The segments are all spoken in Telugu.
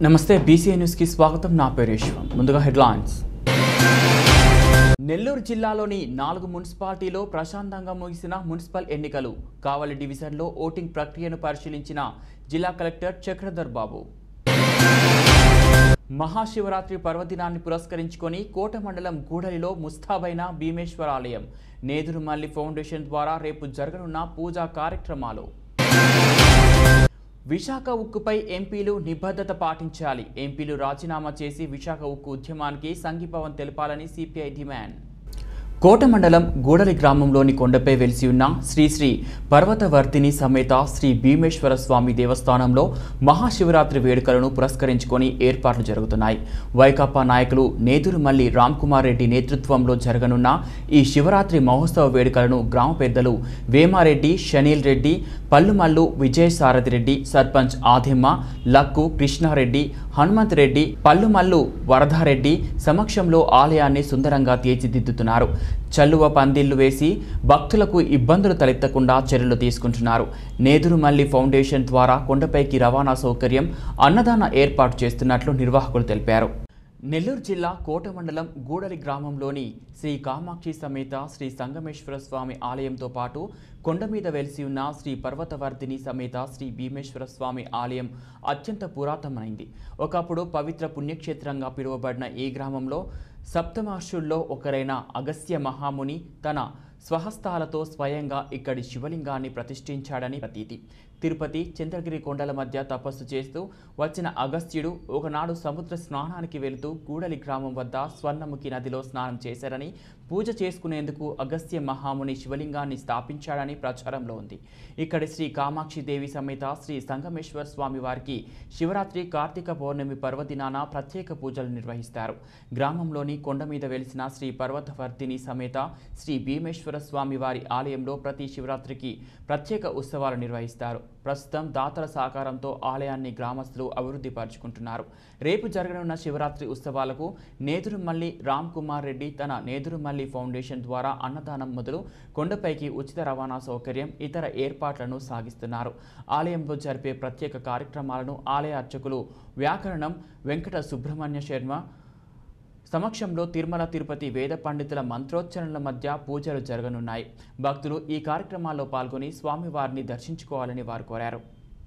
నమస్తే బీసీఐ న్యూస్కి స్వాగతం నా పేరు యశ్వం ముందుగా హెడ్లైన్స్ నెల్లూరు జిల్లాలోని నాలుగు మున్సిపాలిటీలో ప్రశాంతంగా ముగిసిన మున్సిపల్ ఎన్నికలు కావలి డివిజన్లో ఓటింగ్ ప్రక్రియను పరిశీలించిన జిల్లా కలెక్టర్ చక్రధర్ బాబు మహాశివరాత్రి పర్వదినాన్ని పురస్కరించుకొని కోట మండలం గూడలిలో ముస్తాబైన భీమేశ్వర ఆలయం నేదురుమల్లి ఫౌండేషన్ ద్వారా రేపు జరగనున్న పూజా కార్యక్రమాలు విశాఖ ఉక్కుపై ఎంపీలు నిబద్ధత పాటించాలి ఎంపీలు రాజీనామా చేసి విశాఖ ఉక్కు ఉద్యమానికి సంఘీభావం తెలపాలని సిపిఐ డిమాండ్ కోట మండలం గూడలి గ్రామంలోని కొండపై వెలిసి ఉన్న శ్రీ శ్రీ పర్వతవర్తిని సమేత శ్రీ భీమేశ్వర స్వామి దేవస్థానంలో మహాశివరాత్రి వేడుకలను పురస్కరించుకొని ఏర్పాట్లు జరుగుతున్నాయి వైకాపా నాయకులు నేదురుమల్లి రామ్ కుమార్ రెడ్డి నేతృత్వంలో జరగనున్న ఈ శివరాత్రి మహోత్సవ వేడుకలను గ్రామ పెద్దలు వేమారెడ్డి షనీల్ రెడ్డి పల్లుమల్లు విజయసారథి రెడ్డి సర్పంచ్ ఆదిమ్మ లక్కు కృష్ణారెడ్డి హనుమంత్ రెడ్డి పల్లుమల్లు వరదారెడ్డి సమక్షంలో ఆలయాన్ని సుందరంగా తీర్చిదిద్దుతున్నారు చల్లువ పందిళ్లు వేసి భక్తులకు ఇబ్బందులు తలెత్తకుండా చర్యలు తీసుకుంటున్నారు నేదురుమల్లి ఫౌండేషన్ ద్వారా కొండపైకి రవాణా సౌకర్యం అన్నదాన ఏర్పాటు చేస్తున్నట్లు నిర్వాహకులు తెలిపారు నెల్లూరు జిల్లా కోట మండలం గూడలి గ్రామంలోని శ్రీ కామాక్షి సమేత శ్రీ సంగమేశ్వర స్వామి ఆలయంతో పాటు కొండ మీద వెలిసి ఉన్న శ్రీ పర్వతవర్ధిని సమేత శ్రీ భీమేశ్వర స్వామి ఆలయం అత్యంత పురాతనమైంది ఒకప్పుడు పవిత్ర పుణ్యక్షేత్రంగా పిలువబడిన ఈ గ్రామంలో సప్తమహర్షుల్లో ఒకరైన అగస్త్య మహాముని తన స్వహస్తాలతో స్వయంగా ఇక్కడి శివలింగాన్ని ప్రతిష్ఠించాడని ప్రతీతి తిరుపతి చంద్రగిరి కొండల మధ్య తపస్సు చేస్తూ వచ్చిన అగస్త్యుడు ఒకనాడు సముద్ర స్నానానికి వెళుతూ గూడలి గ్రామం వద్ద స్వర్ణముఖి నదిలో స్నానం చేశారని పూజ చేసుకునేందుకు అగస్త్య మహాముని శివలింగాన్ని స్థాపించాడని ప్రచారంలో ఉంది ఇక్కడి శ్రీ కామాక్షి దేవి సమేత శ్రీ సంగమేశ్వర స్వామి వారికి శివరాత్రి కార్తీక పౌర్ణమి పర్వదినాన ప్రత్యేక పూజలు నిర్వహిస్తారు గ్రామంలోని కొండ మీద వెలిసిన శ్రీ పర్వతవర్తిని సమేత శ్రీ భీమేశ్వర స్వామి వారి ఆలయంలో ప్రతి శివరాత్రికి ప్రత్యేక ఉత్సవాలు నిర్వహిస్తారు ప్రస్తుతం దాతల సహకారంతో ఆలయాన్ని గ్రామస్తులు అభివృద్ధి పరుచుకుంటున్నారు రేపు జరగనున్న శివరాత్రి ఉత్సవాలకు నేదురుమల్లి రామ్ కుమార్ రెడ్డి తన నేదురుమల్లి ఫౌండేషన్ ద్వారా అన్నదానం మొదలు కొండపైకి ఉచిత రవాణా సౌకర్యం ఇతర ఏర్పాట్లను సాగిస్తున్నారు ఆలయంలో జరిపే ప్రత్యేక కార్యక్రమాలను ఆలయ అర్చకులు వ్యాకరణం వెంకట సుబ్రహ్మణ్య శర్మ సమక్షంలో తిరుమల తిరుపతి వేద పండితుల మంత్రోచ్చరణల మధ్య పూజలు జరగనున్నాయి భక్తులు ఈ కార్యక్రమాల్లో పాల్గొని స్వామివారిని దర్శించుకోవాలని వారు కోరారు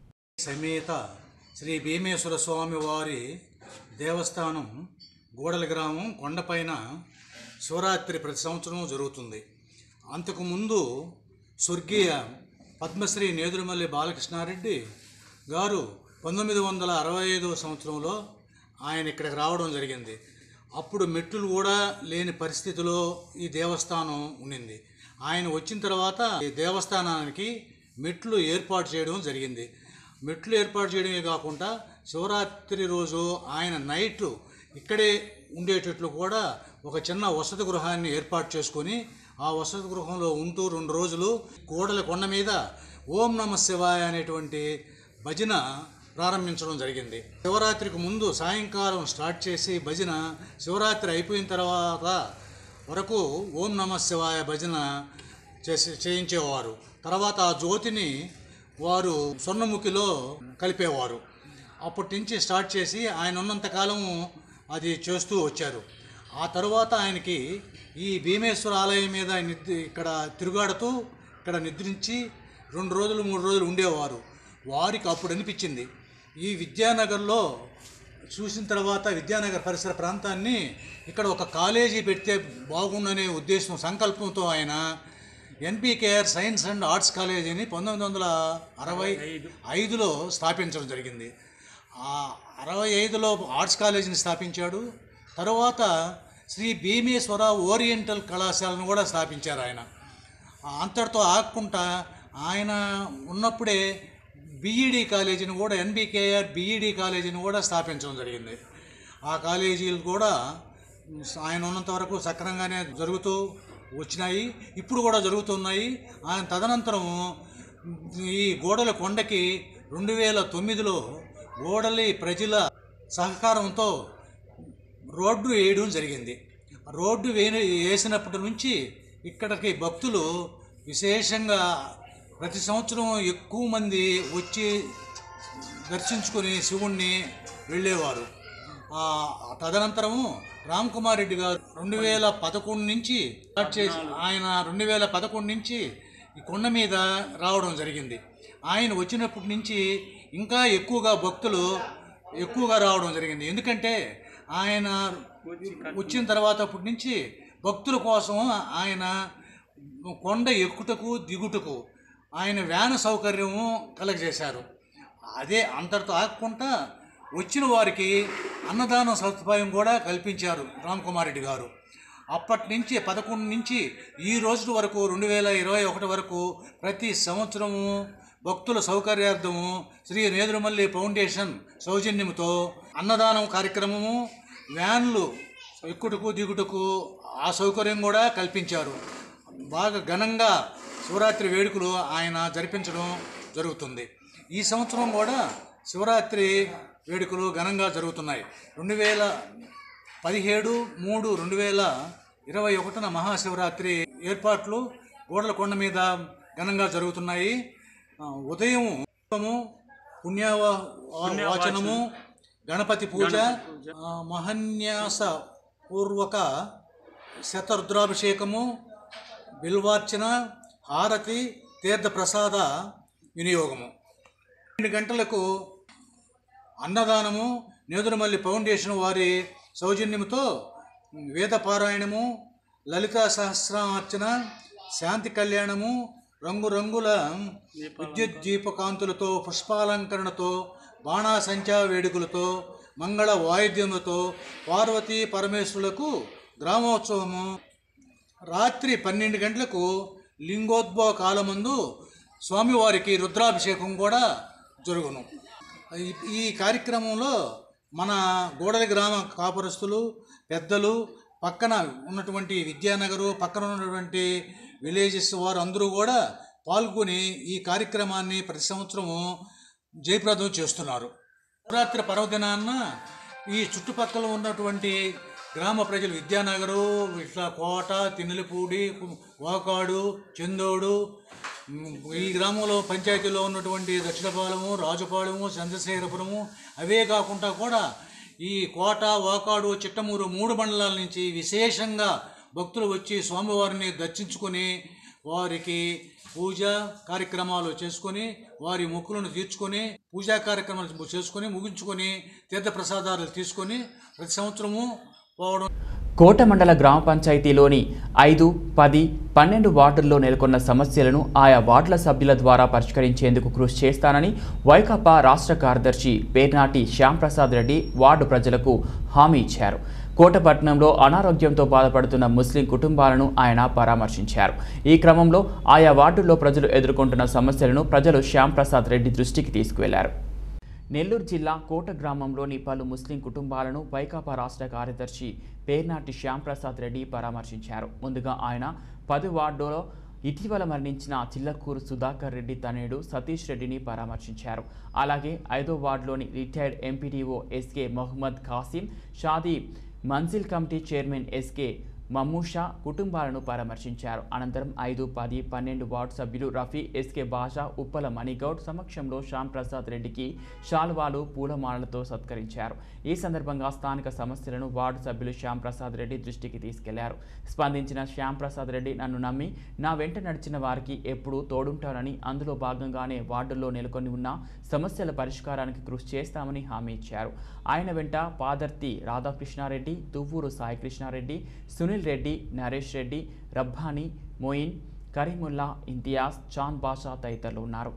సమేత శ్రీ భీమేశ్వర స్వామి వారి దేవస్థానం గూడల గ్రామం కొండపైన శివరాత్రి ప్రతి సంవత్సరం జరుగుతుంది అంతకుముందు స్వర్గీయ పద్మశ్రీ నేదురుమల్లి బాలకృష్ణారెడ్డి గారు పంతొమ్మిది వందల అరవై ఐదవ సంవత్సరంలో ఆయన ఇక్కడికి రావడం జరిగింది అప్పుడు మెట్లు కూడా లేని పరిస్థితిలో ఈ దేవస్థానం ఉండింది ఆయన వచ్చిన తర్వాత ఈ దేవస్థానానికి మెట్లు ఏర్పాటు చేయడం జరిగింది మెట్లు ఏర్పాటు చేయడమే కాకుండా శివరాత్రి రోజు ఆయన నైట్ ఇక్కడే ఉండేటట్లు కూడా ఒక చిన్న వసతి గృహాన్ని ఏర్పాటు చేసుకొని ఆ వసతి గృహంలో ఉంటూ రెండు రోజులు కోడల కొండ మీద ఓం నమ శివాయ అనేటువంటి భజన ప్రారంభించడం జరిగింది శివరాత్రికి ముందు సాయంకాలం స్టార్ట్ చేసి భజన శివరాత్రి అయిపోయిన తర్వాత వరకు ఓం నమ శివాయ భజన చేసి చేయించేవారు తర్వాత ఆ జ్యోతిని వారు స్వర్ణముఖిలో కలిపేవారు అప్పటి నుంచి స్టార్ట్ చేసి ఆయన ఉన్నంతకాలం అది చేస్తూ వచ్చారు ఆ తర్వాత ఆయనకి ఈ భీమేశ్వర ఆలయం మీద నిద్ర ఇక్కడ తిరుగాడుతూ ఇక్కడ నిద్రించి రెండు రోజులు మూడు రోజులు ఉండేవారు వారికి అప్పుడు అనిపించింది ఈ విద్యానగర్లో చూసిన తర్వాత విద్యానగర్ పరిసర ప్రాంతాన్ని ఇక్కడ ఒక కాలేజీ పెడితే బాగుండనే ఉద్దేశం సంకల్పంతో ఆయన ఎన్పికేఆర్ సైన్స్ అండ్ ఆర్ట్స్ కాలేజీని పంతొమ్మిది వందల అరవై ఐదులో స్థాపించడం జరిగింది ఆ అరవై ఐదులో ఆర్ట్స్ కాలేజీని స్థాపించాడు తర్వాత శ్రీ భీమేశ్వర ఓరియంటల్ కళాశాలను కూడా స్థాపించారు ఆయన అంతటితో ఆగకుండా ఆయన ఉన్నప్పుడే బీఈడి కాలేజీని కూడా ఎన్బికేఆర్ బీఈడి కాలేజీని కూడా స్థాపించడం జరిగింది ఆ కాలేజీలు కూడా ఆయన ఉన్నంత వరకు సక్రమంగానే జరుగుతూ వచ్చినాయి ఇప్పుడు కూడా జరుగుతున్నాయి ఆయన తదనంతరం ఈ గోడల కొండకి రెండు వేల తొమ్మిదిలో గోడలి ప్రజల సహకారంతో రోడ్డు వేయడం జరిగింది రోడ్డు వే వేసినప్పటి నుంచి ఇక్కడికి భక్తులు విశేషంగా ప్రతి సంవత్సరం ఎక్కువ మంది వచ్చి దర్శించుకొని శివుణ్ణి వెళ్ళేవారు ఆ, తదనంతరము రామ్ కుమార్ రెడ్డి గారు రెండు వేల పదకొండు నుంచి స్టార్ట్ చేసి ఆయన రెండు వేల పదకొండు నుంచి ఈ కొండ మీద రావడం జరిగింది ఆయన వచ్చినప్పటి నుంచి ఇంకా ఎక్కువగా భక్తులు ఎక్కువగా రావడం జరిగింది ఎందుకంటే ఆయన వచ్చిన తర్వాత అప్పటి నుంచి భక్తుల కోసం ఆయన కొండ ఎక్కుటకు దిగుటకు ఆయన వ్యాన సౌకర్యము కలగజేశారు అదే అంతటితో ఆగకుండా వచ్చిన వారికి అన్నదానం సదుపాయం కూడా కల్పించారు రామ్కుమార్ రెడ్డి గారు అప్పటి నుంచి పదకొండు నుంచి ఈ రోజు వరకు రెండు వేల ఇరవై ఒకటి వరకు ప్రతి సంవత్సరము భక్తుల సౌకర్యార్థము శ్రీ నేదురుమల్లి ఫౌండేషన్ సౌజన్యముతో అన్నదానం కార్యక్రమము వ్యాన్లు ఎక్కుటకు దిగుటకు ఆ సౌకర్యం కూడా కల్పించారు బాగా ఘనంగా శివరాత్రి వేడుకలు ఆయన జరిపించడం జరుగుతుంది ఈ సంవత్సరం కూడా శివరాత్రి వేడుకలు ఘనంగా జరుగుతున్నాయి రెండు వేల పదిహేడు మూడు రెండు వేల ఇరవై ఒకటిన మహాశివరాత్రి ఏర్పాట్లు గోడల కొండ మీద ఘనంగా జరుగుతున్నాయి ఆ, ఉదయం పుణ్యవ వాచనము గణపతి పూజ ఆ, మహన్యాస పూర్వక శతరుద్రాభిషేకము బిల్వార్చన హారతి తీర్థప్రసాద వినియోగము రెండు గంటలకు అన్నదానము నేదురుమల్లి ఫౌండేషన్ వారి సౌజన్యముతో వేద పారాయణము లలితా సహస్రార్చన శాంతి కళ్యాణము రంగురంగుల విద్యుత్ దీపకాంతులతో పుష్పాలంకరణతో బాణాసంచా వేడుకలతో మంగళ వాయిద్యములతో పార్వతీ పరమేశ్వరులకు గ్రామోత్సవము రాత్రి పన్నెండు గంటలకు లింగోద్భవ కాలమందు స్వామివారికి రుద్రాభిషేకం కూడా జరుగును ఈ- ఈ కార్యక్రమంలో మన గోడలి గ్రామ కాపురస్తులు పెద్దలు పక్కన ఉన్నటువంటి విద్యానగరు పక్కన ఉన్నటువంటి విలేజెస్ వారు అందరూ కూడా పాల్గొని ఈ కార్యక్రమాన్ని ప్రతి సంవత్సరము జయప్రదం చేస్తున్నారు శివరాత్రి పర్వదినాన్న ఈ చుట్టుపక్కల ఉన్నటువంటి గ్రామ ప్రజలు విద్యానగరు ఇట్లా కోట తిన్నెలపూడి వాకాడు చందోడు ఉమ్, ఈ గ్రామంలో పంచాయతీలో ఉన్నటువంటి దక్షిణపాలెము రాజపాలెము చంద్రశేఖరపురము అవే కాకుండా కూడా ఈ కోట వాకాడు చిట్టమూరు మూడు మండలాల నుంచి విశేషంగా భక్తులు వచ్చి స్వామివారిని దర్శించుకొని వారికి పూజ కార్యక్రమాలు చేసుకొని వారి మొక్కులను తీర్చుకొని పూజా కార్యక్రమాలు చేసుకొని ముగించుకొని తీర్థప్రసాదాలు తీసుకొని ప్రతి సంవత్సరము పోవడం కోట మండల గ్రామ పంచాయతీలోని ఐదు పది పన్నెండు వార్డుల్లో నెలకొన్న సమస్యలను ఆయా వార్డుల సభ్యుల ద్వారా పరిష్కరించేందుకు కృషి చేస్తానని వైకాపా రాష్ట్ర కార్యదర్శి పేర్నాటి శ్యాంప్రసాద్ రెడ్డి వార్డు ప్రజలకు హామీ ఇచ్చారు కోటపట్నంలో అనారోగ్యంతో బాధపడుతున్న ముస్లిం కుటుంబాలను ఆయన పరామర్శించారు ఈ క్రమంలో ఆయా వార్డుల్లో ప్రజలు ఎదుర్కొంటున్న సమస్యలను ప్రజలు శ్యాంప్రసాద్ రెడ్డి దృష్టికి తీసుకువెళ్లారు నెల్లూరు జిల్లా కోట గ్రామంలోని పలు ముస్లిం కుటుంబాలను వైకాపా రాష్ట్ర కార్యదర్శి పేర్నాటి శ్యాంప్రసాద్ రెడ్డి పరామర్శించారు ముందుగా ఆయన పది వార్డులో ఇటీవల మరణించిన చిల్లకూరు సుధాకర్ రెడ్డి తనయుడు సతీష్ రెడ్డిని పరామర్శించారు అలాగే ఐదో వార్డులోని retired MPDO SK Mohammed Khasim Shadi Manzil committee chairman SK Mammusha కుటుంబాలను పరామర్శించారు అనంతరం ఐదు పది పన్నెండు వార్డు సభ్యులు రఫీ ఎస్కే బాషా ఉప్పల మణిగౌడ్ సమక్షంలో శ్యామ్ ప్రసాద్ రెడ్డికి శాల్వాలు పూలమాలలతో సత్కరించారు ఈ సందర్భంగా స్థానిక సమస్యలను వార్డు సభ్యులు శ్యామ్ ప్రసాద్ రెడ్డి దృష్టికి తీసుకెళ్లారు స్పందించిన శ్యామ్ ప్రసాద్ రెడ్డి నన్ను నమ్మి నా వెంట నడిచిన వారికి ఎప్పుడూ తోడుంటానని అందులో భాగంగానే వార్డుల్లో నెలకొని ఉన్న సమస్యల పరిష్కారానికి కృషి చేస్తామని హామీ ఇచ్చారు ఆయన వెంట పాదర్తి రాధాకృష్ణారెడ్డి దువ్వూరు సాయికృష్ణారెడ్డి సునీల్ రెడ్డి నరేష్ రెడ్డి రబ్బానీ మోయిన్ కరీముల్లా ఇంతియాజ్ చాంద్ బాషా తదితరులు ఉన్నారు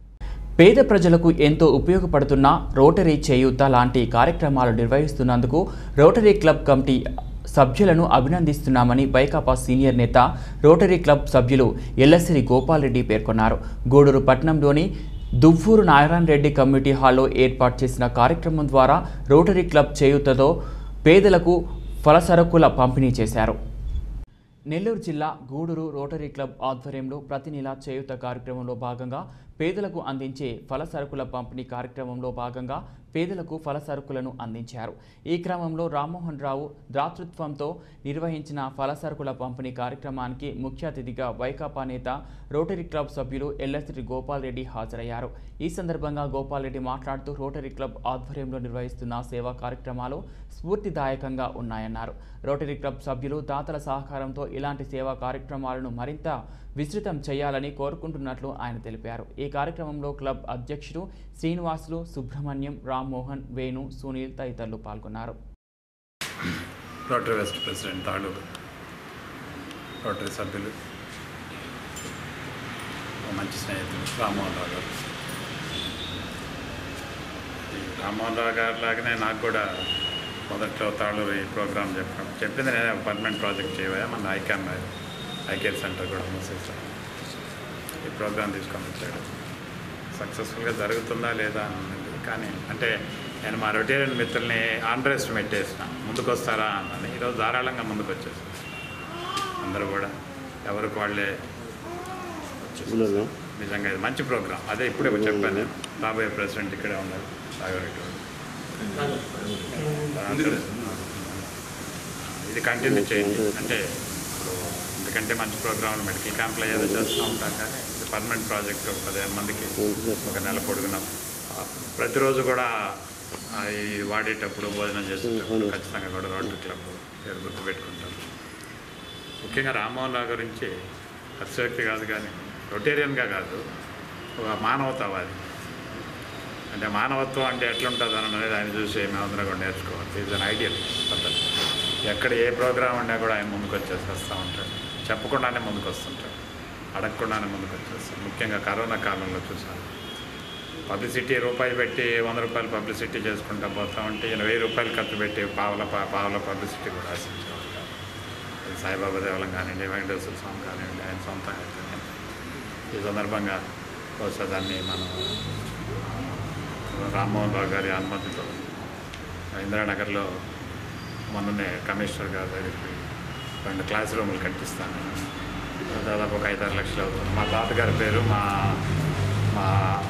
పేద ప్రజలకు ఎంతో ఉపయోగపడుతున్న రోటరీ చేయూత లాంటి కార్యక్రమాలు నిర్వహిస్తున్నందుకు రోటరీ క్లబ్ కమిటీ సభ్యులను అభినందిస్తున్నామని వైకాపా సీనియర్ నేత రోటరీ క్లబ్ సభ్యులు ఎల్లసిరి గోపాల్ రెడ్డి పేర్కొన్నారు గూడూరు పట్టణంలోని దువ్వూరు నారాయణ రెడ్డి కమ్యూనిటీ హాల్లో ఏర్పాటు చేసిన కార్యక్రమం ద్వారా రోటరీ క్లబ్ చేయూతతో పేదలకు ఫలసరకుల పంపిణీ చేశారు నెల్లూరు జిల్లా గూడూరు రోటరీ క్లబ్ ఆధ్వర్యంలో ప్రతి నెల చేయుత కార్యక్రమంలో భాగంగా పేదలకు అందించే ఫల సరుకుల పంపిణీ కార్యక్రమంలో భాగంగా పేదలకు ఫల సరుకులను అందించారు ఈ క్రమంలో రామ్మోహన్ రావు దాతృత్వంతో నిర్వహించిన ఫల సరుకుల పంపిణీ కార్యక్రమానికి ముఖ్య అతిథిగా వైకాపా నేత రోటరీ క్లబ్ సభ్యులు ఎల్లసిరి గోపాల్ రెడ్డి హాజరయ్యారు ఈ సందర్భంగా గోపాల్ రెడ్డి మాట్లాడుతూ రోటరీ క్లబ్ ఆధ్వర్యంలో నిర్వహిస్తున్న సేవా కార్యక్రమాలు స్ఫూర్తిదాయకంగా ఉన్నాయన్నారు రోటరీ క్లబ్ సభ్యులు దాతల సహకారంతో ఇలాంటి సేవా కార్యక్రమాలను మరింత విస్తృతం చేయాలని కోరుకుంటున్నట్లు ఆయన తెలిపారు ఈ కార్యక్రమంలో క్లబ్ అధ్యక్షుడు శ్రీనివాసులు సుబ్రహ్మణ్యం రామ్మోహన్ వేణు సునీల్ తదితరులు పాల్గొన్నారు Rotary west president Taluru Rotary సభ్యులు ఓ మంచి స్నేహితులు రామ్మోహన్ రావు గారు ఈ రామ్మోహన్ రావు గారు లాగానే నాకు కూడా మొదట్లో తాళూరు ఈ ప్రోగ్రామ్ చెప్పడం చెప్పింది నేనే పర్మనెంట్ ప్రాజెక్ట్ చేయవా మన ఐక్యాన్ ఐకేర్ సెంటర్ కూడా మూసేసాను ఈ ప్రోగ్రామ్ తీసుకొని వచ్చాడు సక్సెస్ఫుల్గా జరుగుతుందా లేదా అన్నది కానీ అంటే నేను మా రొటేరియన్ మిత్రుల్ని ఆండర్ ఎస్టిమేట్ చేసిన ముందుకు వస్తారా అన్నది ఈరోజు ధారాళంగా ముందుకు వచ్చేసారు అందరూ కూడా ఎవరికి వాళ్ళే వచ్చేసారు. నిజంగా ఇది మంచి ప్రోగ్రామ్ అదే ఇప్పుడే చెప్పాను నేను రాబోయే ప్రెసిడెంట్ ఇక్కడే ఉన్నారు రాఘవరెడ్డి గారు. అందరూ, ఇది కంటిన్యూ చేయండి అంటే ఇప్పుడు ఎందుకంటే మంచి ప్రోగ్రామ్ మెడికల్ క్యాంప్లో ఏదో చేస్తూ ఉంటాం కానీ ఇది పర్మనెంట్ ప్రాజెక్ట్ ఒక పదిహేను మందికి ఒక నెల పొడుగున ఆ, ప్రతిరోజు కూడా ఆ, ఈ వాడేటప్పుడు భోజనం చేసేటప్పుడు ఖచ్చితంగా కూడా రోటరీ క్లబ్ పేరు గుర్తుపెట్టుకుంటారు ముఖ్యంగా రామ్మోహన్ రావు గురించి అతిశక్తి కాదు కానీ రొటేరియన్గా కాదు ఒక మానవతావాది అంటే మానవత్వం అంటే ఎట్లుంటుంది అని అనేది ఆయన చూసి మేమందరం కూడా నేర్చుకోవాలి ఈజ్ అన్ ఐడియల్ పద్ధతి ఎక్కడ ఏ ప్రోగ్రామ్ ఉన్నా కూడా ఆయన ముందుకు వచ్చేసి వస్తూ ఉంటాడు చెప్పకుండానే ముందుకు వస్తుంటాడు అడగకుండానే ముందుకు వచ్చేస్తాడు ముఖ్యంగా కరోనా కాలంలో చూసాను పబ్లిసిటీ రూపాయి పెట్టి వంద రూపాయలు పబ్లిసిటీ చేసుకుంటా పోతా ఉంటే ఈయన వెయ్యి రూపాయలు ఖర్చు పెట్టి పావుల పా- పావుల పబ్లిసిటీ కూడా ఆశించేవాడు కాదు. అది సాయిబాబా దేవాలయం కానివ్వండి వెంకటేశ్వర స్వామి కానివ్వండి ఆయన సొంతంగా అయితేనే. ఈ సందర్భంగా బహుశా దాన్ని మనం రామ్మోహన్ రావు గారి అనుమతితో ఇందిరానగర్లో మొన్ననే కమిషనర్ గారి దగ్గరికి పోయి రెండు క్లాస్ రూములు కట్టిస్తాను దాదాపు ఒక ఐదారు లక్షలు అవుతుంది మా తాతగారి పేరు మా మా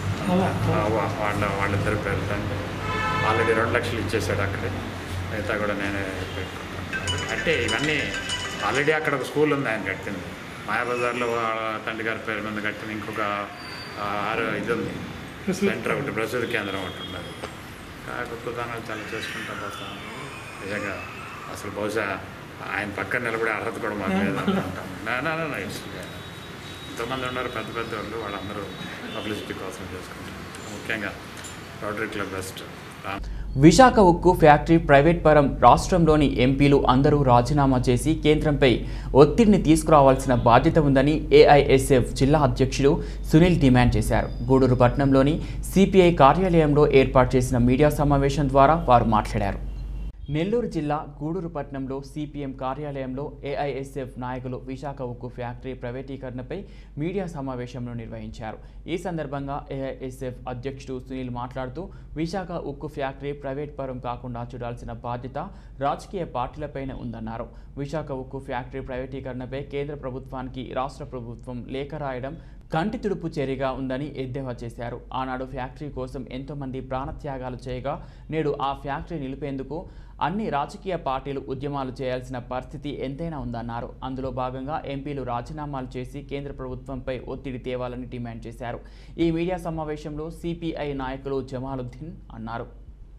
వా- వాళ్ళ వాళ్ళిద్దరి పేరు అంటే ఆల్రెడీ రెండు లక్షలు ఇచ్చేసాడు అక్కడే మిగతా కూడా నేనే పెట్టుకుంటాను అంటే ఇవన్నీ ఆల్రెడీ అక్కడ ఒక స్కూల్ ఉంది ఆయన కట్టింది మాయాబజార్లో వాళ్ళ తండ్రి గారి పేరు మీద కట్టిన ఇంకొక ఆ, ఆరు ఇది ఉంది సెంటర్ ఒకటి ప్రసూతి కేంద్రం ఒకటి ఉండదు కాకపోతే చాలా చేసుకుంటా పోతాం నిజంగా అసలు బహుశా ఆయన పక్కన నిలబడే అర్హత కూడా మాకు లేదు అనుకుంటాం నా నా నా, నా, ఇట్స్ ఓకే. ఎంతోమంది ఉన్నారు పెద్ద పెద్ద వాళ్ళు వాళ్ళందరూ పబ్లిసిటీ కోసం చేసుకుంటారు ముఖ్యంగా రోటరీ క్లబ్ బెస్ట్ విశాఖ ఉక్కు ఫ్యాక్టరీ ప్రైవేట్ పరం రాష్ట్రంలోని ఎంపీలు అందరూ రాజీనామా చేసి కేంద్రంపై ఒత్తిడిని తీసుకురావాల్సిన బాధ్యత ఉందని ఏఐఎస్ఎఫ్ జిల్లా అధ్యక్షుడు సునీల్ డిమాండ్ చేశారు గూడూరు పట్టణంలోని సిపిఐ కార్యాలయంలో ఏర్పాటు చేసిన మీడియా సమావేశం ద్వారా వారు మాట్లాడారు నెల్లూరు జిల్లా గూడూరు పట్టణంలో సిపిఎం కార్యాలయంలో ఏఐఎస్ఎఫ్ నాయకులు విశాఖ ఉక్కు ఫ్యాక్టరీ ప్రైవేటీకరణపై మీడియా సమావేశంను నిర్వహించారు ఈ సందర్భంగా ఏఐఎస్ఎఫ్ అధ్యక్షుడు సునీల్ మాట్లాడుతూ విశాఖ ఉక్కు ఫ్యాక్టరీ ప్రైవేట్ పరం కాకుండా చూడాల్సిన బాధ్యత రాజకీయ పార్టీలపైన ఉందన్నారు విశాఖ ఉక్కు ఫ్యాక్టరీ ప్రైవేటీకరణపై కేంద్ర ప్రభుత్వానికి రాష్ట్ర ప్రభుత్వం లేఖ రాయడం కంటి తుడుపు చర్యగా ఉందని ఎద్దేవా చేశారు ఆనాడు ఫ్యాక్టరీ కోసం ఎంతోమంది ప్రాణత్యాగాలు చేయగా నేడు ఆ ఫ్యాక్టరీ నిలిపేందుకు అన్ని రాజకీయ పార్టీలు ఉద్యమాలు చేయాల్సిన పరిస్థితి ఎంతైనా ఉందన్నారు అందులో భాగంగా ఎంపీలు రాజీనామాలు చేసి కేంద్ర ప్రభుత్వంపై ఒత్తిడి తేవాలని డిమాండ్ చేశారు ఈ మీడియా సమావేశంలో సిపిఐ నాయకులు జమాలుద్దీన్ అన్నారు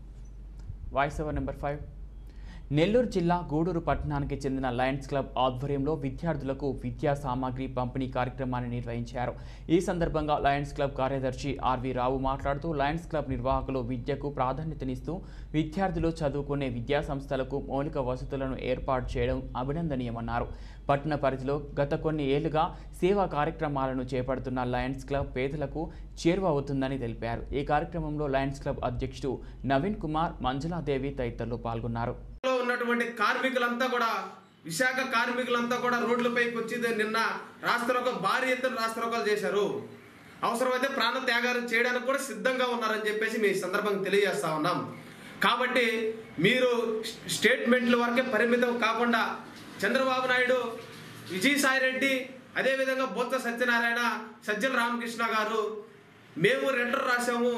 voice over number five Nellore జిల్లా గూడూరు పట్టణానికి చెందిన లయన్స్ క్లబ్ ఆధ్వర్యంలో విద్యార్థులకు విద్యా సామాగ్రి పంపిణీ కార్యక్రమాన్ని నిర్వహించారు ఈ సందర్భంగా లయన్స్ క్లబ్ కార్యదర్శి ఆర్వి రావు మాట్లాడుతూ లయన్స్ క్లబ్ నిర్వాహకులు విద్యకు ప్రాధాన్యతనిస్తూ విద్యార్థులు చదువుకునే విద్యా సంస్థలకు మౌలిక వసతులను ఏర్పాటు చేయడం అభినందనీయమన్నారు పట్టణ పరిధిలో గత కొన్ని ఏళ్లుగా సేవా కార్యక్రమాలను చేపడుతున్న లయన్స్ క్లబ్ పేదలకు చేరువ అవుతుందని తెలిపారు ఈ కార్యక్రమంలో లయన్స్ క్లబ్ అధ్యక్షుడు నవీన్ కుమార్ మంజులాదేవి తదితరులు పాల్గొన్నారు లో ఉన్నటువంటి కార్మికులంతా కూడా విశాఖ కార్మికులంతా కూడా రోడ్లపైకి వచ్చి నిన్న రాష్ట్రోక భారీ ఎత్తున రాష్ట్రోకాలు చేశారు అవసరమైతే ప్రాణ త్యాగాలు చేయడానికి కూడా సిద్ధంగా ఉన్నారని చెప్పేసి మీ సందర్భంగా తెలియజేస్తా ఉన్నాం కాబట్టి మీరు స్టేట్మెంట్ల వరకే పరిమితం కాకుండా చంద్రబాబు నాయుడు విజయసాయి రెడ్డి అదేవిధంగా బొత్స సత్యనారాయణ సజ్జల రామకృష్ణ గారు మేము లెటర్ రాసాము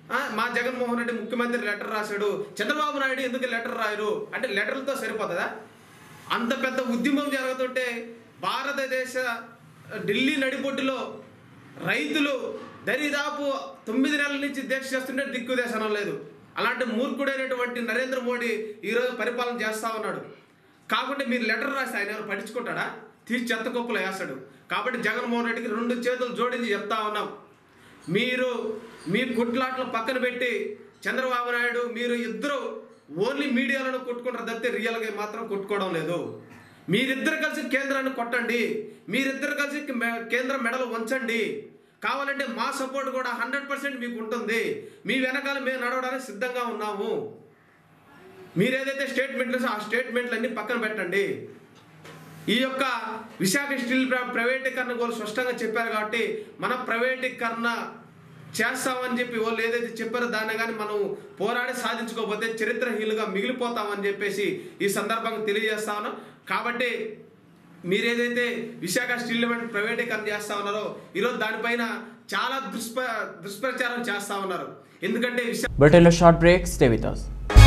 ఆ, మా జగన్మోహన్ రెడ్డి ముఖ్యమంత్రి లెటర్ రాశాడు చంద్రబాబు నాయుడు ఎందుకు లెటర్ రాయరు అంటే లెటర్లతో సరిపోతుందా అంత పెద్ద ఉద్యమం జరుగుతుంటే భారతదేశ ఢిల్లీ నడిబొడ్డులో రైతులు దరిదాపు తొమ్మిది నెలల నుంచి దీక్ష చేస్తుంటే దిక్కుదేశనం లేదు అలాంటి మూర్ఖుడైనటువంటి నరేంద్ర మోడీ ఈరోజు పరిపాలన చేస్తా ఉన్నాడు కాబట్టి మీరు లెటర్ రాసి ఆయన ఎవరు పట్టించుకుంటాడా తీసి చెత్త కుప్పలో వేస్తాడు కాబట్టి జగన్మోహన్ రెడ్డికి రెండు చేతులు జోడించి చెప్తా ఉన్నాం మీరు మీ కుట్లాట్లు పక్కన పెట్టి చంద్రబాబు నాయుడు మీరు ఇద్దరు ఓన్లీ మీడియాలను కొట్టుకుంటారు తప్పితే రియల్గా మాత్రం కొట్టుకోవడం లేదు మీరిద్దరు కలిసి కేంద్రాన్ని కొట్టండి మీరిద్దరు కలిసి మె- కేంద్ర మెడలు వంచండి కావాలంటే మా సపోర్ట్ కూడా హండ్రెడ్ పర్సెంట్ మీకు ఉంటుంది మీ వెనకాల మేము నడవడానికి సిద్ధంగా ఉన్నాము మీరు ఏదైతే స్టేట్మెంట్లు ఆ స్టేట్మెంట్లు అన్ని పక్కన పెట్టండి ఈ యొక్క విశాఖ స్టీల్ ప్ర- ప్రైవేటీకరణ వాళ్ళు స్పష్టంగా చెప్పారు కాబట్టి మనం ప్రైవేటీకరణ చేస్తామని చెప్పి వాళ్ళు ఏదైతే చెప్పారో దాన్ని కానీ మనం పోరాడి సాధించుకోకపోతే చరిత్రహీనులుగా మిగిలిపోతామని చెప్పేసి ఈ సందర్భంగా తెలియజేస్తా ఉన్నాం కాబట్టి మీరు ఏదైతే విశాఖ స్టీల్ ప్లాంట్ ప్రైవేటీకరణ చేస్తా ఉన్నారో ఈరోజు దానిపైన చాలా దుష్ప్ర దుష్ప్రచారం చేస్తా ఉన్నారు ఎందుకంటే విశాఖ బ్రిటన్లో short break stay with us.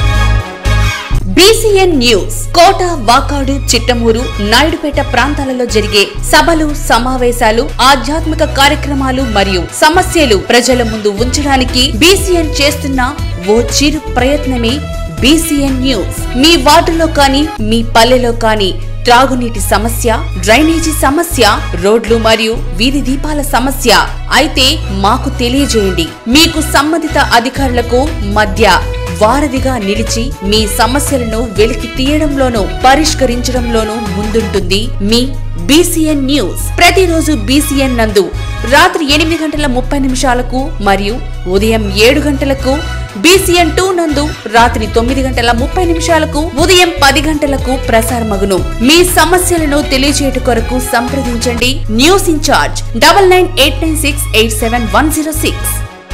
BCN news Kota Vakadu Chittamuru Naidupeta ప్రాంతాలలో జరిగే సభలు సమావేశాలు ఆధ్యాత్మిక కార్యక్రమాలు మరియు సమస్యలు ప్రజల ముందు ఉంచడానికి బీసీఎన్ చేస్తున్న ఓ చిరు ప్రయత్నమే బీసీఎన్ న్యూస్ మీ వార్డులో కానీ మీ పల్లెలో కానీ త్రాగునీటి సమస్య డ్రైనేజీ సమస్య రోడ్లు మరియు వీధి దీపాల సమస్య అయితే మాకు తెలియజేయండి మీకు సంబంధిత అధికారులకు మధ్య వారధిగా నిలిచి మీ సమస్యలను వెలికి తీయడంలోనూ పరిష్కరించడంలోనూ ముందుంటుంది మీ బీసీఎన్ న్యూస్ ప్రతిరోజు బీసీఎన్ నందు రాత్రి ఎనిమిది గంటల ముప్పై నిమిషాలకు మరియు ఉదయం ఏడు గంటలకు బీసీఎన్ టూ నందు రాత్రి తొమ్మిది గంటల ముప్పై నిమిషాలకు ఉదయం పది గంటలకు ప్రసారమగును మీ సమస్యలను తెలియజేయట కొరకు సంప్రదించండి news incharge double nine eight nine six eight seven one zero six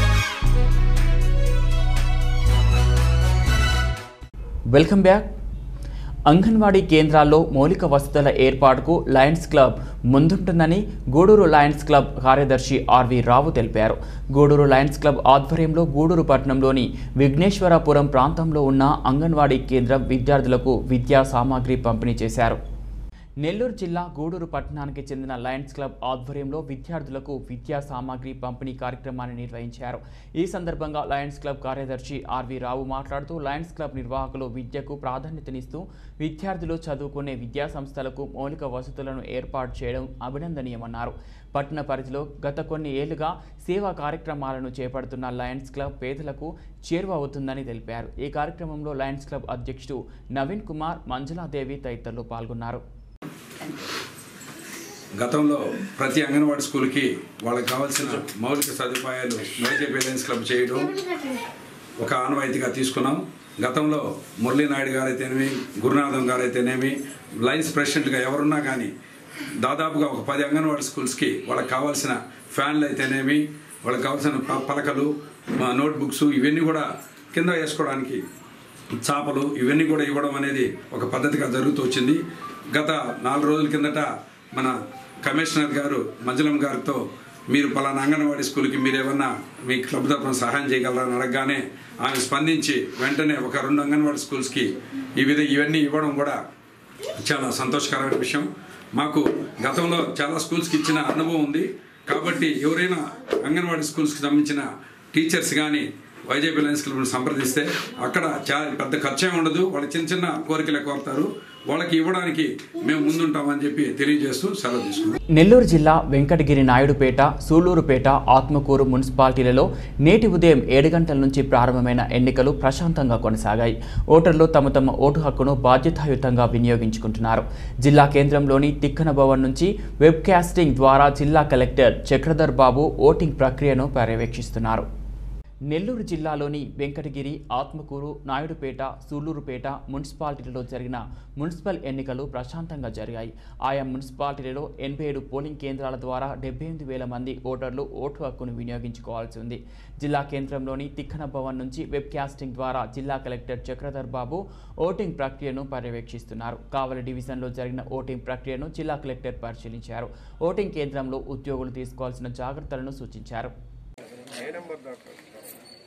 welcome back anganwadi కేంద్రాల్లో మౌలిక వసతుల ఏర్పాటుకు లయన్స్ క్లబ్ ముందుంటుందని గూడూరు లయన్స్ క్లబ్ కార్యదర్శి ఆర్వి రావు తెలిపారు గూడూరు లయన్స్ క్లబ్ ఆధ్వర్యంలో గూడూరు పట్టణంలోని విఘ్నేశ్వరపురం ప్రాంతంలో ఉన్న అంగన్వాడీ కేంద్రం విద్యార్థులకు విద్యా సామాగ్రి పంపిణీ చేశారు నెల్లూరు జిల్లా గూడూరు పట్టణానికి చెందిన లయన్స్ క్లబ్ ఆధ్వర్యంలో విద్యార్థులకు విద్యా సామాగ్రి పంపిణీ కార్యక్రమాన్ని నిర్వహించారు ఈ సందర్భంగా లయన్స్ క్లబ్ కార్యదర్శి ఆర్వి రావు మాట్లాడుతూ లయన్స్ క్లబ్ నిర్వాహకులు విద్యకు ప్రాధాన్యతనిస్తూ విద్యార్థులు చదువుకునే విద్యా సంస్థలకు మౌలిక వసతులను ఏర్పాటు చేయడం అభినందనీయమన్నారు పట్టణ పరిధిలో గత కొన్ని ఏళ్లుగా సేవా కార్యక్రమాలను చేపడుతున్న లయన్స్ క్లబ్ పేదలకు చేరువ అవుతుందని తెలిపారు ఈ కార్యక్రమంలో లయన్స్ క్లబ్ అధ్యక్షుడు నవీన్ కుమార్ మంజులాదేవి తదితరులు పాల్గొన్నారు గతంలో ప్రతి అంగన్వాడీ స్కూల్కి వాళ్ళకి కావాల్సిన మౌలిక సదుపాయాలు మేజర్ పేరెంట్స్ క్లబ్ చేయడం ఒక ఆనవాయితీగా తీసుకున్నాం గతంలో మురళీనాయుడు గారైతేనేమి గురునాథం గారైతేనేమి లైన్స్ ప్రెసిడెంట్గా ఎవరున్నా కానీ దాదాపుగా ఒక పది అంగన్వాడీ స్కూల్స్కి వాళ్ళకి కావాల్సిన ఫ్యాన్లు అయితేనేమి వాళ్ళకి కావాల్సిన ప- పలకలు మా నోట్బుక్స్ ఇవన్నీ కూడా కింద వేసుకోవడానికి చాపలు ఇవన్నీ కూడా ఇవ్వడం అనేది ఒక పద్ధతిగా జరుగుతూ వచ్చింది గత నాలుగు రోజుల కిందట మన కమిషనర్ గారు మంజులం గారితో మీరు పలానా అంగన్వాడీ స్కూల్కి మీరు ఏమన్నా మీ క్లబ్ తరఫున సహాయం చేయగలరని అడగగానే ఆమె స్పందించి వెంటనే ఒక రెండు అంగన్వాడీ స్కూల్స్కి ఈ విధ ఇవన్నీ ఇవ్వడం కూడా చాలా సంతోషకరమైన విషయం మాకు గతంలో చాలా స్కూల్స్కి ఇచ్చిన అనుభవం ఉంది కాబట్టి ఎవరైనా అంగన్వాడీ స్కూల్స్కి సంబంధించిన టీచర్స్ కానీ వైజేపీ లయన్స్ క్లబ్ను సంప్రదిస్తే అక్కడ చాలా పెద్ద ఖర్చే ఉండదు వాళ్ళు చిన్న చిన్న కోరికలే కోరుతారు వాళ్ళకి ఇవ్వడానికి మేము ముందుంటామని చెప్పి తెలియజేస్తూ సెలవు తీసుకున్నాం నెల్లూరు జిల్లా వెంకటగిరి నాయుడుపేట సూలూరుపేట ఆత్మకూరు మున్సిపాలిటీలలో నేటి ఉదయం ఏడు గంటల నుంచి ప్రారంభమైన ఎన్నికలు ప్రశాంతంగా కొనసాగాయి ఓటర్లు తమ తమ ఓటు హక్కును బాధ్యతాయుతంగా వినియోగించుకుంటున్నారు జిల్లా కేంద్రంలోని తిక్కన భవన్ నుంచి వెబ్ కాస్టింగ్ ద్వారా జిల్లా కలెక్టర్ చక్రధర్ బాబు ఓటింగ్ ప్రక్రియను పర్యవేక్షిస్తున్నారు నెల్లూరు జిల్లాలోని వెంకటగిరి ఆత్మకూరు నాయుడుపేట సూళ్లూరుపేట మున్సిపాలిటీలలో జరిగిన మున్సిపల్ ఎన్నికలు ప్రశాంతంగా జరిగాయి ఆయా మున్సిపాలిటీలలో ఎనభై ఏడు పోలింగ్ కేంద్రాల ద్వారా డెబ్బై ఎనిమిది వేల మంది ఓటర్లు ఓటు హక్కును వినియోగించుకోవాల్సి ఉంది జిల్లా కేంద్రంలోని తిక్కన భవన్ నుంచి వెబ్ కాస్టింగ్ ద్వారా జిల్లా కలెక్టర్ చక్రధర్ బాబు ఓటింగ్ ప్రక్రియను పర్యవేక్షిస్తున్నారు కావలి డివిజన్లో జరిగిన ఓటింగ్ ప్రక్రియను జిల్లా కలెక్టర్ పరిశీలించారు ఓటింగ్ కేంద్రంలో ఉద్యోగులు తీసుకోవాల్సిన జాగ్రత్తలను సూచించారు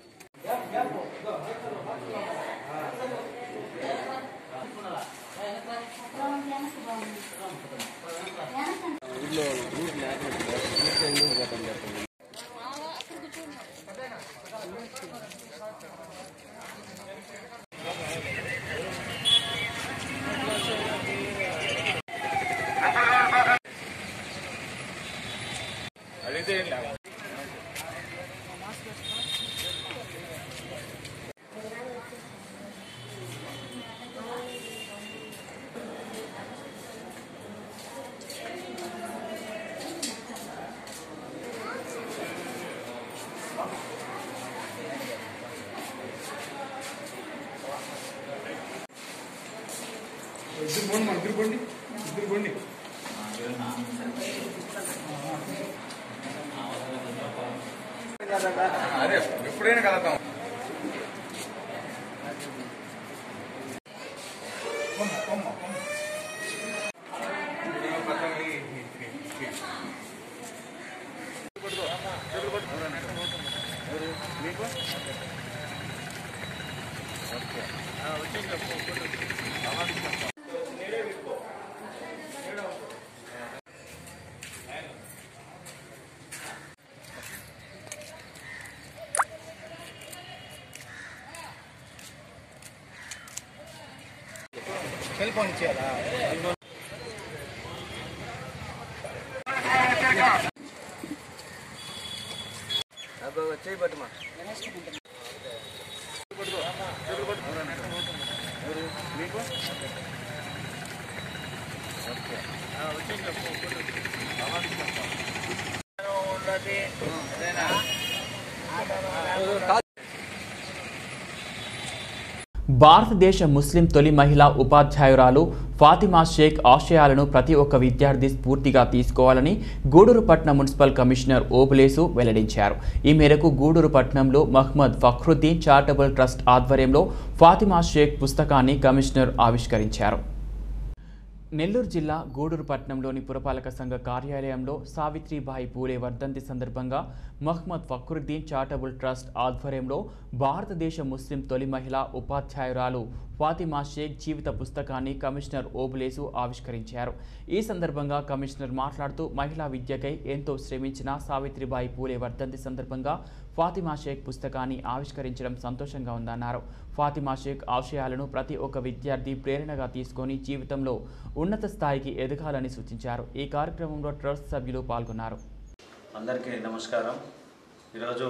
భారతదేశ ముస్లిం తొలి మహిళా ఉపాధ్యాయురాలు ఫాతిమా షేక్ ఆశయాలను ప్రతి ఒక్క విద్యార్థి స్ఫూర్తిగా తీసుకోవాలని గూడూరు పట్నం మున్సిపల్ కమిషనర్ ఓబులేసు వెల్లడించారు ఈ మేరకు గూడూరు పట్నంలో మహ్మద్ ఫఖ్రుద్దీన్ చారిటబుల్ ట్రస్ట్ ఆధ్వర్యంలో ఫాతిమా షేక్ పుస్తకాన్ని కమిషనర్ ఆవిష్కరించారు నెల్లూరు జిల్లా గూడూరు పట్టణంలోని పురపాలక సంఘ కార్యాలయంలో సావిత్రిబాయి పూలే వర్ధంతి సందర్భంగా మహ్మద్ ఫక్రుద్దీన్ చారిటబుల్ ట్రస్ట్ ఆధ్వర్యంలో భారతదేశ ముస్లిం తొలి మహిళా ఉపాధ్యాయురాలు ఫాతిమా షేక్ జీవిత పుస్తకాన్ని కమిషనర్ ఓబులేసు ఆవిష్కరించారు ఈ సందర్భంగా కమిషనర్ మాట్లాడుతూ మహిళా విద్యకై ఎంతో శ్రమించిన సావిత్రిబాయి పూలే వర్ధంతి సందర్భంగా ఫాతిమా షేక్ పుస్తకాన్ని ఆవిష్కరించడం సంతోషంగా ఉందన్నారు ఫాతిమా షేక్ ఆశయాలను ప్రతి ఒక్క విద్యార్థి ప్రేరణగా తీసుకొని జీవితంలో ఉన్నత స్థాయికి ఎదగాలని సూచించారు ఈ కార్యక్రమంలో ట్రస్ట్ సభ్యులు పాల్గొన్నారు అందరికీ నమస్కారం ఈరోజు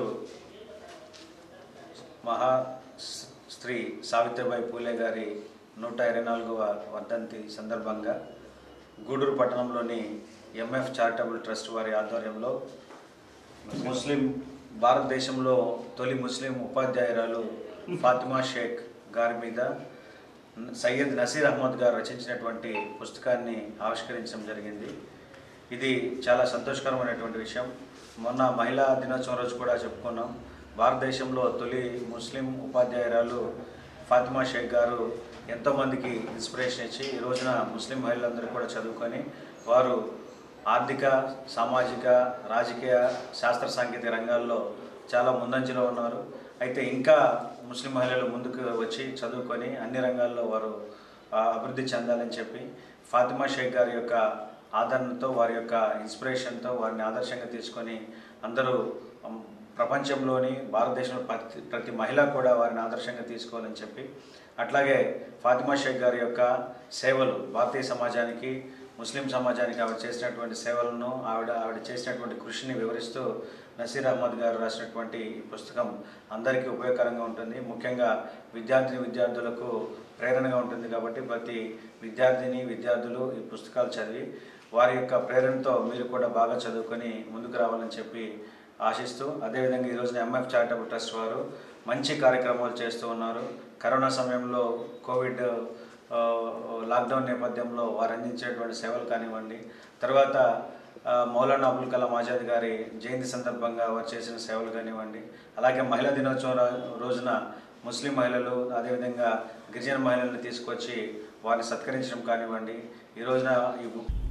మహా స్- స్త్రీ సావిత్రిబాయి పూలే గారి నూట ఇరవై నాలుగవ వర్ధంతి సందర్భంగా గూడూరు పట్టణంలోని ఎంఎఫ్ చారిటబుల్ ట్రస్ట్ వారి ఆధ్వర్యంలో ముస్లిం భారతదేశంలో తొలి ముస్లిం ఉపాధ్యాయురాలు ఫాతిమా షేక్ గారి మీద సయ్యద్ నసీర్ అహ్మద్ గారు రచించినటువంటి పుస్తకాన్ని ఆవిష్కరించడం జరిగింది ఇది చాలా సంతోషకరమైనటువంటి విషయం మొన్న మహిళా దినోత్సవం రోజు కూడా చెప్పుకున్నాం భారతదేశంలో తొలి ముస్లిం ఉపాధ్యాయురాలు ఫాతిమా షేక్ గారు ఎంతోమందికి ఇన్స్పిరేషన్ ఇచ్చి ఈ రోజున ముస్లిం మహిళలందరూ కూడా చదువుకొని వారు ఆర్థిక సామాజిక రాజకీయ శాస్త్ర సాంకేతిక రంగాల్లో చాలా ముందంజలో ఉన్నారు అయితే ఇంకా ముస్లిం మహిళలు ముందుకు వచ్చి చదువుకొని అన్ని రంగాల్లో వారు ఆ, అభివృద్ధి చెందాలని చెప్పి ఫాతిమా షేక్ గారి యొక్క ఆదరణతో వారి యొక్క ఇన్స్పిరేషన్తో వారిని ఆదర్శంగా తీసుకొని అందరూ ఉమ్, ప్రపంచంలోని భారతదేశంలో ప్రతి ప్రతి మహిళ కూడా వారిని ఆదర్శంగా తీసుకోవాలని చెప్పి అట్లాగే ఫాతిమా షేక్ గారి యొక్క సేవలు భారతీయ సమాజానికి ముస్లిం సమాజానికి ఆవిడ చేసినటువంటి సేవలను ఆవిడ ఆవిడ చేసినటువంటి కృషిని వివరిస్తూ నసీర్ అహ్మద్ గారు రాసినటువంటి ఈ పుస్తకం అందరికీ ఉపయోగకరంగా ఉంటుంది ముఖ్యంగా విద్యార్థిని విద్యార్థులకు ప్రేరణగా ఉంటుంది కాబట్టి ప్రతి విద్యార్థిని విద్యార్థులు ఈ పుస్తకాలు చదివి వారి యొక్క ప్రేరణతో మీరు కూడా బాగా చదువుకొని ముందుకు రావాలని చెప్పి ఆశిస్తూ అదేవిధంగా ఈ రోజున ఎంఎఫ్ చారిటబుల్ ట్రస్ట్ వారు మంచి కార్యక్రమాలు చేస్తూ ఉన్నారు కరోనా సమయంలో కోవిడ్ ఆ, లాక్డౌన్ నేపథ్యంలో వారు అందించేటువంటి సేవలు కానివ్వండి తర్వాత ఆ, మౌలానా అబుల్ కలాం ఆజాద్ గారి జయంతి సందర్భంగా వారు చేసిన సేవలు కానివ్వండి అలాగే మహిళా దినోత్సవం రా- రోజున ముస్లిం మహిళలు అదేవిధంగా గిరిజన మహిళలను తీసుకొచ్చి వారిని సత్కరించడం కానివ్వండి ఈ రోజున ఈ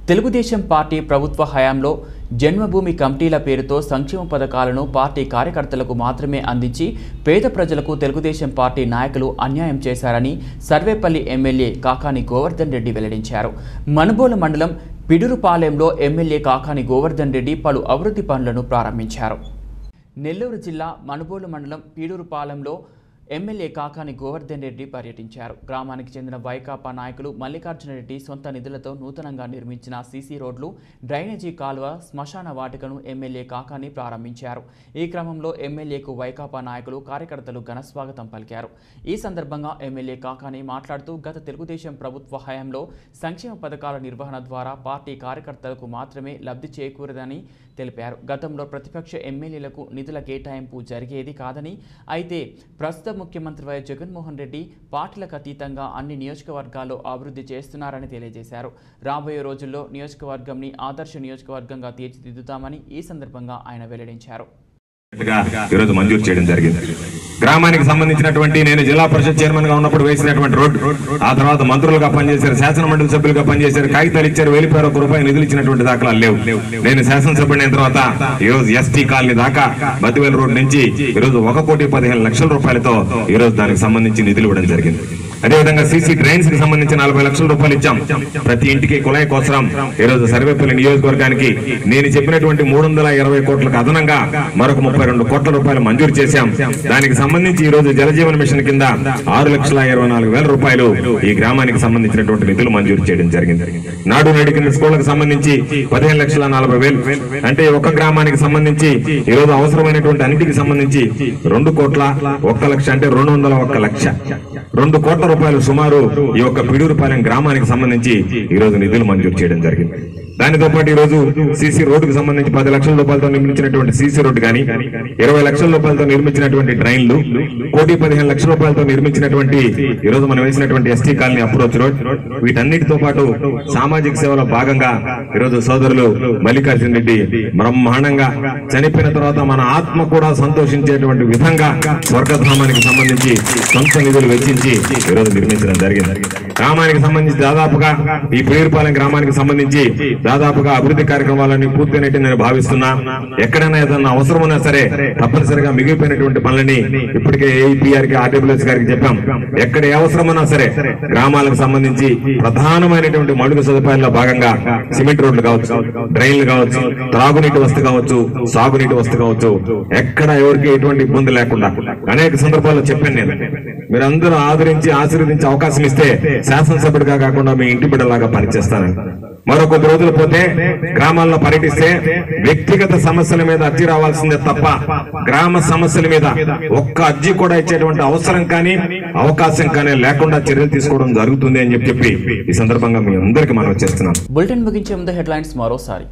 తెలుగుదేశం పార్టీ ప్రభుత్వ హయాంలో జన్మభూమి కమిటీల పేరుతో సంక్షేమ పథకాలను పార్టీ కార్యకర్తలకు మాత్రమే అందించి పేద ప్రజలకు తెలుగుదేశం పార్టీ నాయకులు అన్యాయం చేశారని సర్వేపల్లి ఎమ్మెల్యే కాకాని గోవర్ధన్ రెడ్డి వెల్లడించారు మనుబోలు మండలం పిడురుపాలెంలో ఎమ్మెల్యే కాకాని గోవర్ధన్ రెడ్డి పలు అభివృద్ధి పనులను ప్రారంభించారు నెల్లూరు జిల్లా మనుబోలు మండలం పీడూరుపాలెంలో ఎమ్మెల్యే కాకాని గోవర్ధన్ రెడ్డి పర్యటించారు గ్రామానికి చెందిన వైకాపా నాయకులు మల్లికార్జున రెడ్డి సొంత నిధులతో నూతనంగా నిర్మించిన సీసీ రోడ్లు డ్రైనేజీ కాలువ శ్మశాన వాటికను ఎమ్మెల్యే కాకాని ప్రారంభించారు ఈ క్రమంలో ఎమ్మెల్యేకు వైకాపా నాయకులు కార్యకర్తలు ఘనస్వాగతం పలికారు ఈ సందర్భంగా ఎమ్మెల్యే కాకాని మాట్లాడుతూ గత తెలుగుదేశం ప్రభుత్వ హయాంలో సంక్షేమ పథకాల నిర్వహణ ద్వారా పార్టీ కార్యకర్తలకు మాత్రమే లబ్ధి చేకూరదని తెలిపారు గతంలో ప్రతిపక్ష ఎమ్మెల్యేలకు నిధుల కేటాయింపు జరిగేది కాదని అయితే ప్రస్తుత ముఖ్యమంత్రి వైఎస్ జగన్మోహన్ రెడ్డి పార్టీలకు అతీతంగా అన్ని నియోజకవర్గాల్లో అభివృద్ధి చేస్తున్నారని తెలియజేశారు రాబోయే రోజుల్లో నియోజకవర్గంని ఆదర్శ నియోజకవర్గంగా తీర్చిదిద్దుతామని ఈ సందర్భంగా ఆయన వెల్లడించారు గా ఈరోజు మంజూరు చేయడం జరిగింది గ్రామానికి సంబంధించినటువంటి నేను జిల్లా పరిషత్ చైర్మన్ గా ఉన్నప్పుడు వేసినటువంటి రోడ్డు ఆ తర్వాత మంత్రులుగా పనిచేశారు శాసన మండలి సభ్యులుగా పనిచేశారు కాగితాలు ఇచ్చారు వెలిపారు ఒక రూపాయి నిధులు ఇచ్చినటువంటి దాఖలాలు లేవు నేను శాసనసభ్యుడు అయిన తర్వాత ఈ రోజు ఎస్టీ కాలనీ దాకా బతివేల రోడ్ నుంచి ఈ రోజు ఒక కోటి పదిహేను లక్షల రూపాయలతో ఈ రోజు దానికి సంబంధించి నిధులు ఇవ్వడం జరిగింది అదేవిధంగా సీసీ డ్రైన్స్ కి సంబంధించి నలభై లక్షల రూపాయలు ఇచ్చాం ప్రతి ఇంటికి కుళాయి కోసరం ఈ రోజు సర్వేపల్లి నియోజకవర్గానికి నేను చెప్పినటువంటి మూడు వందల ఇరవై కోట్లకు అదనంగా మరొక ముప్పై రెండు కోట్ల రూపాయలు మంజూరు చేశాం దానికి సంబంధించి ఈ రోజు జలజీవన్ మిషన్ కింద ఆరు లక్షల ఇరవై నాలుగు వేల రూపాయలు ఈ గ్రామానికి సంబంధించినటువంటి నిధులు మంజూరు చేయడం జరిగింది నాడు నేడు కింద స్కూళ్లకు సంబంధించి పదిహేను లక్షల నలభై వేలు అంటే ఒక గ్రామానికి సంబంధించి ఈ రోజు అవసరమైనటువంటి అన్నిటికి సంబంధించి రెండు కోట్ల ఒక్క లక్ష అంటే రెండు వందల ఒక్క లక్ష రెండు కోట్ల రూపాయలు సుమారు ఈ యొక్క పిడూరుపాలెం గ్రామానికి సంబంధించి ఈ రోజు నిధులు మంజూరు చేయడం జరిగింది దానితో పాటు ఈ రోజు సీసీ రోడ్డుకు సంబంధించి పది లక్షల రూపాయలతో నిర్మించినటువంటి సీసీ రోడ్డు కానీ ఇరవై లక్షల రూపాయలతో నిర్మించినటువంటి డ్రైన్లు కోటి పదిహేను లక్షల రూపాయలతో నిర్మించినటువంటి ఈ రోజు మనం వేసినటువంటి ఎస్టీ కాలనీ అప్రోచ్ రోడ్ వీటన్నిటితో పాటు సామాజిక సేవలో భాగంగా ఈ రోజు సోదరులు మల్లికార్జున రెడ్డి బ్రహ్మాండంగా చనిపోయిన తర్వాత మన ఆత్మ కూడా సంతోషించేటువంటి విధంగా స్వర్గధామానికి సంబంధించి సొంత నిధులు వెచ్చించి ఈ రోజు నిర్మించడం జరిగింది గ్రామానికి సంబంధించి దాదాపుగా ఈ పేరుపాలెం గ్రామానికి సంబంధించి దాదాపుగా అభివృద్ధి కార్యక్రమాలన్నీ పూర్తయినట్టు నేను భావిస్తున్నా ఎక్కడైనా ఏదైనా అవసరం ఉన్నా సరే తప్పనిసరిగా మిగిలిపోయినటువంటి పనులని ఇప్పటికే ఏఈపీఆర్ కి ఆర్డబ్ల్యూఎస్ గారికి చెప్పాం ఎక్కడ ఏ అవసరం ఉన్నా సరే గ్రామాలకు సంబంధించి ప్రధానమైనటువంటి మౌలిక సదుపాయాల్లో భాగంగా సిమెంట్ రోడ్లు కావచ్చు డ్రైన్లు కావచ్చు త్రాగునీటి వస్తు కావచ్చు సాగునీటి వస్తు కావచ్చు ఎక్కడ ఎవరికి ఎటువంటి ఇబ్బంది లేకుండా అనేక సందర్భాల్లో చెప్పాను నేను మీరందరూ ఆదరించి ఆశీర్వదించే అవకాశం ఇస్తే శాసనసభ్యుడిగా కాకుండా మీ ఇంటి బిడ్డలాగా పనిచేస్తాను మరో కొద్ది రోజులు పోతే గ్రామాల్లో పర్యటిస్తే వ్యక్తిగత సమస్యల మీద అర్జీ రావాల్సిందే తప్ప గ్రామ సమస్యల మీద ఒక్క అర్జీ కూడా ఇచ్చేటువంటి అవసరం కానీ అవకాశం కానీ లేకుండా చర్యలు తీసుకోవడం జరుగుతుంది అని చెప్పి చెప్పి ఈ సందర్భంగా మీ అందరికీ మనం చేస్తున్నాం బులెటిన్ ముగించే ముందు హెడ్లైన్స్ మరోసారి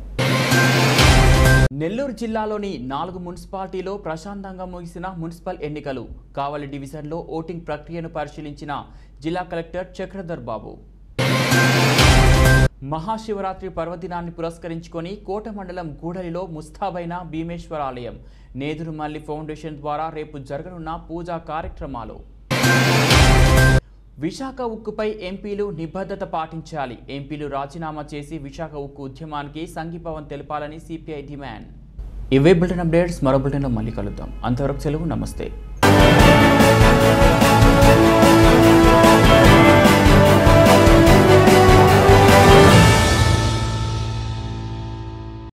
నెల్లూరు జిల్లాలోని నాలుగు మున్సిపాలిటీలో ప్రశాంతంగా ముగిసిన మున్సిపల్ ఎన్నికలు కావలి డివిజన్లో ఓటింగ్ ప్రక్రియను పరిశీలించిన జిల్లా కలెక్టర్ చక్రధర్ బాబు మహాశివరాత్రి పర్వదినాన్ని పురస్కరించుకొని కోట మండలం గూడలిలో ముస్తాబైన భీమేశ్వర ఆలయం నేదురుమల్లి ఫౌండేషన్ ద్వారా రేపు జరగనున్న పూజా కార్యక్రమాలు విశాఖ ఉక్కుపై ఎంపీలు నిబద్ధత పాటించాలి ఎంపీలు రాజీనామా చేసి విశాఖ ఉక్కు ఉద్యమానికి సంఘీభావం తెలపాలని సిపిఐ డిమాండ్ ఇవే బులెటిన్ అప్డేట్స్ మరో బులెటిన్లో మళ్ళీ కలుద్దాం అంతవరకు సెలవు నమస్తే